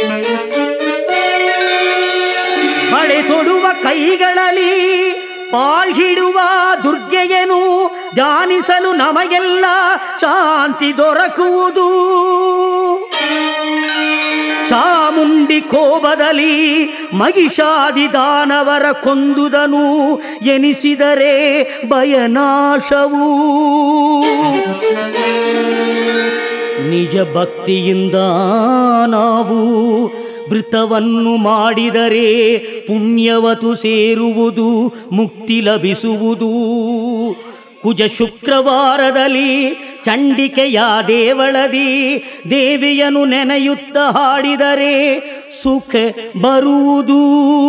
ಮಳೆ ತೊಡುವ ಕೈಗಳಲ್ಲಿ ಪಾಳ್ಹಿಡುವ ದುರ್ಗೆಯನು ಧ್ಯಾನಿಸಲು ನಮಗೆಲ್ಲ ಶಾಂತಿ ದೊರಕುವುದು ಚಾಮುಂಡಿ ಕೋಪದಲ್ಲಿ ಮಗಿಷಾದಿ ದಾನವರ ಕೊಂದುದನು ಎನಿಸಿದರೆ ಭಯನಾಶವು ನಿಜ ಭಕ್ತಿಯಿಂದ ನಾವು ವೃತವನ್ನು ಮಾಡಿದರೆ ಪುಣ್ಯವತು ಸೇರುವುದು ಮುಕ್ತಿ ಲಭಿಸುವುದು ಕುಜ ಶುಕ್ರವಾರದಲ್ಲಿ ಚಂಡಿಕೆಯ ದೇವಳದಿ ದೇವಿಯನು ನೆನೆಯುತ್ತ ಹಾಡಿದರೆ ಸುಖ ಬರುವುದು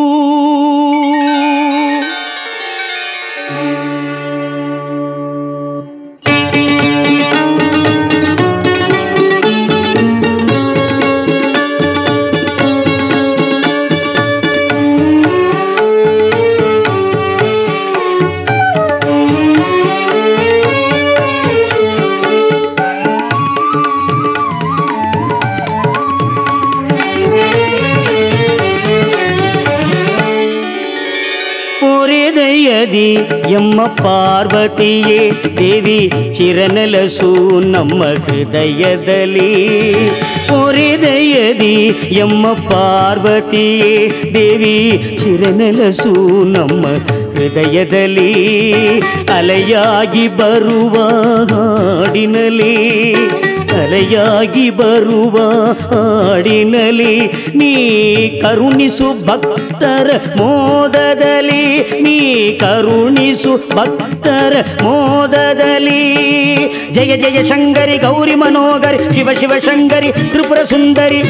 ಪೊರೆದೆಯದಿ ಎಮ್ಮ ಪಾರ್ವತಿಯೇ ದೇವಿ ಚಿರನಲಸು ನಮ್ಮ ಹೃದಯದಲ್ಲಿ ಪೊರೆದೆಯದಿ ಎಮ್ಮ ಪಾರ್ವತಿಯೇ ದೇವಿ ಚಿರನಲಸು ನಮ್ಮ ಹೃದಯದಲ್ಲಿ ಅಲೆಯಾಗಿ ಬರುವ ಹಾಡಿನಲಿ ಅಲೆಯಾಗಿ ಬರುವ ಹಾಡಿನಲಿ ನೀ ಕರುಣಿಸು ಭಕ್ತರ ಮೋದದಲ್ಲಿ ನೀ ಕರುಣಿಸು ಭಕ್ತರ ಮೋದದಲ್ಲಿ ಜಯ ಜಯ ಶಂಕರಿ ಗೌರಿ ಮನೋಗರಿ ಶಿವ ಶಿವ ಶಂಕರಿ ತ್ರಿಪುರ ಸುಂದರಿ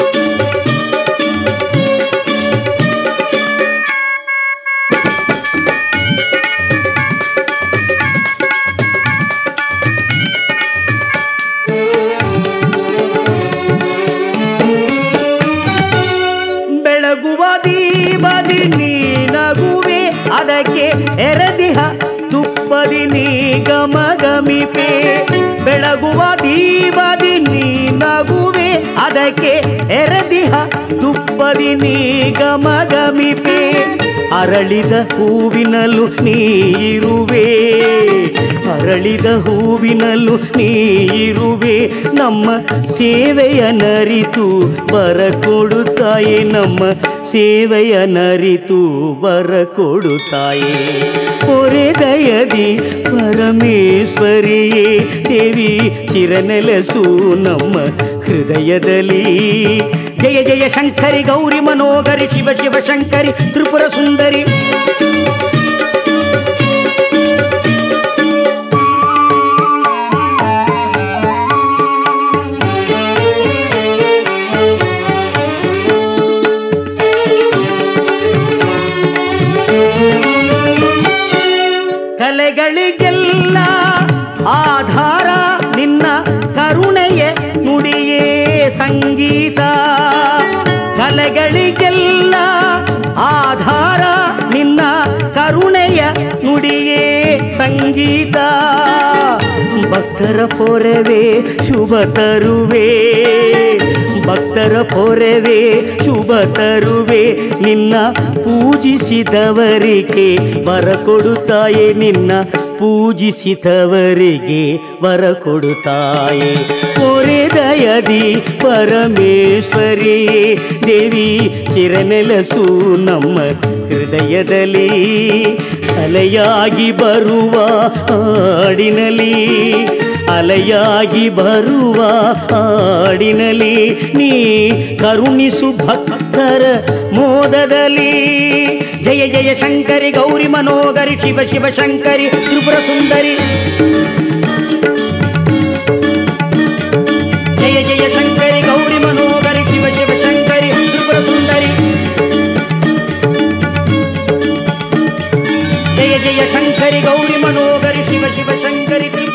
ಬೆಳಗುವ ದೀಪದಿ ನೀ ನಗುವೆ ಅದಕ್ಕೆ ಎರೆದಿಹ ತುಪ್ಪದಿ ನೀ ಗಮಗಮಿಪೆ ಬೆಳಗುವ ದೀಪದಿ ನೀ ನಗುವೆ ಅದಕ್ಕೆ ಎರೆದಿಹ ತುಪ್ಪದಿ ನೀ ಗಮಗಮಿಪೆ ಅರಳಿದ ಹೂವಿನಲ್ಲೂ ನೀರುವೆ ಅರಳಿದ ಹೂವಿನಲ್ಲೂ ನೀರುವೆ ನಮ್ಮ ಸೇವೆಯ ನರಿತು ಬರ ಕೊಡುತ್ತಾಯೆ ನಮ್ಮ ಸೇವೆಯ ನರಿತು ಬರ ಕೊಡುತ್ತಾಯೆ ದಯದಿ ಪರಮೇಶ್ವರಿಯೇ ದೇವಿ ಚಿರನೆಲಸು ನಮ್ಮ ಹೃದಯದಲ್ಲಿ ಜಯ ಜಯ ಶಂಕರಿ ಗೌರಿ ಮನೋಗರಿ ಶಿವ ಶಿವ ಶಂಕರಿ ತ್ರಿಪುರ ಸುಂದರಿ ಕಲೆಗಳಿಗೆಲ್ಲ ಆಧಾರ ನಿನ್ನ ಕರುಣೆಯೇ ನುಡಿಯೇ ಸಂಗೀತ ಕಲೆಗಳಿಗೆಲ್ಲ ಆಧಾರ ನಿನ್ನ ಕರುಣೆಯ ನುಡಿಯೇ ಸಂಗೀತ ಭಕ್ತರ ಪೊರವೇ ಶುಭ ತರುವೆ ಭಕ್ತರ ಪೊರವೇ ಶುಭ ತರುವೆ ನಿನ್ನ ಪೂಜಿಸಿದವರಿಗೆ ವರ ಕೊಡುತ್ತಾಯೆ ನಿನ್ನ ಪೂಜಿಸಿದವರಿಗೆ ವರ ಕೊಡುತ್ತಾಯೆ ದಯದಿ ಪರಮೇಶ್ವರಿ ದೇವಿ ಚಿರನೆಲಸು ನಮ್ಮ ಹೃದಯದಲ್ಲಿ ಅಲೆಯಾಗಿ ಬರುವ ಹಾಡಿನಲಿ ಅಲೆಯಾಗಿ ಬರುವ ಹಾಡಿನಲಿ ನೀ ಕರುಣಿಸು ಭಕ್ತರ ಮೋದದಲ್ಲಿ ಜಯ ಜಯ ಶಂಕರಿ ಗೌರಿ ಮನೋಗರಿ ಶಿವ ಶಿವ ಶಂಕರಿ ತ್ರಿಪುರ ಸುಂದರಿ ಜಯ ಜಯ ಶಂಕರಿ ಗೌರಿ ಮನೋಗರಿ ಶಿವ ಶಿವ ಶಂಕರಿ ತ್ರಿಪುರ ಸುಂದರಿ ಜಯ ಜಯ ಶಂಕರಿ ಗೌರಿ ಮನೋಗರಿ ಶಿವ ಶಿವ ಶಂಕರಿ ತ್ರಿಪುರ